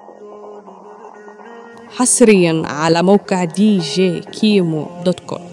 حصريا على موقع دي جي كيمو دوت كوم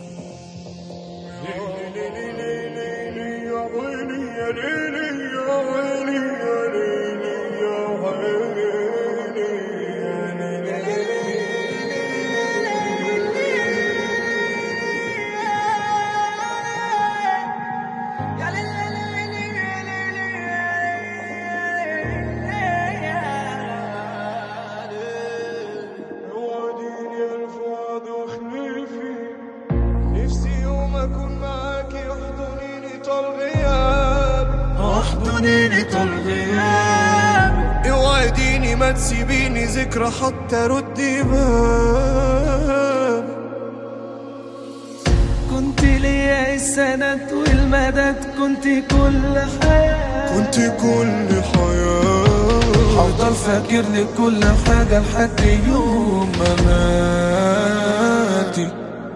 وعديني الفؤاد وخليفي نفسي يوم اكون معاك يحضنيني طال غياب احضنيني طال غياب اوعديني ما تسيبيني ذكرى حتى ردي باب كنت ليا السند والمدد كنت كل حياة كنت كل حياة هفضل فاكر لك كل حاجة لحد يوم مماتي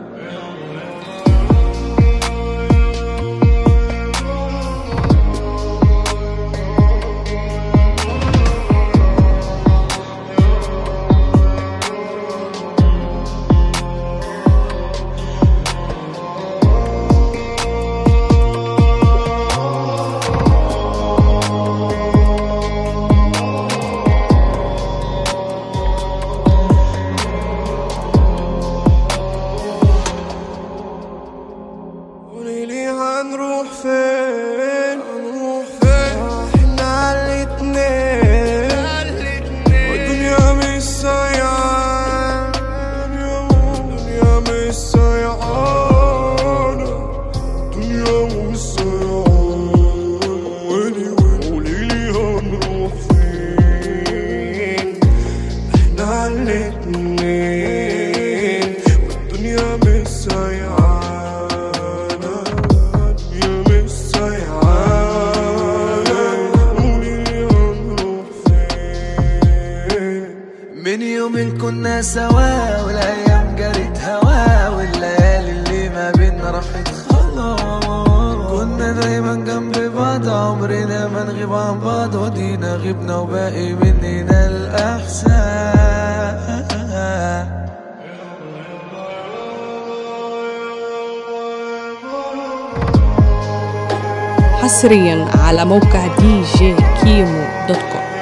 قوليلي هنروح فين هنروح فين احنا على الاتنين والدنيا مش سايعة الدنيا مش سايعانة الدنيا مش سايعانة ويلي ويلي قوليلي هنروح فين احنا على الاتنين والدنيا مش سايعانة الدنيا مش سايعانة قوليلي هنروح فين من يومين كنا سوا والايام جرت هوا والليالي اللي ما بينا راحت خلاص كنا دايما جنب بعض عمرنا ما نغيب عن بعض ودينا غبنا وباقي مننا الاحسان حصريا على موقع دي جي كيمو دوت كوم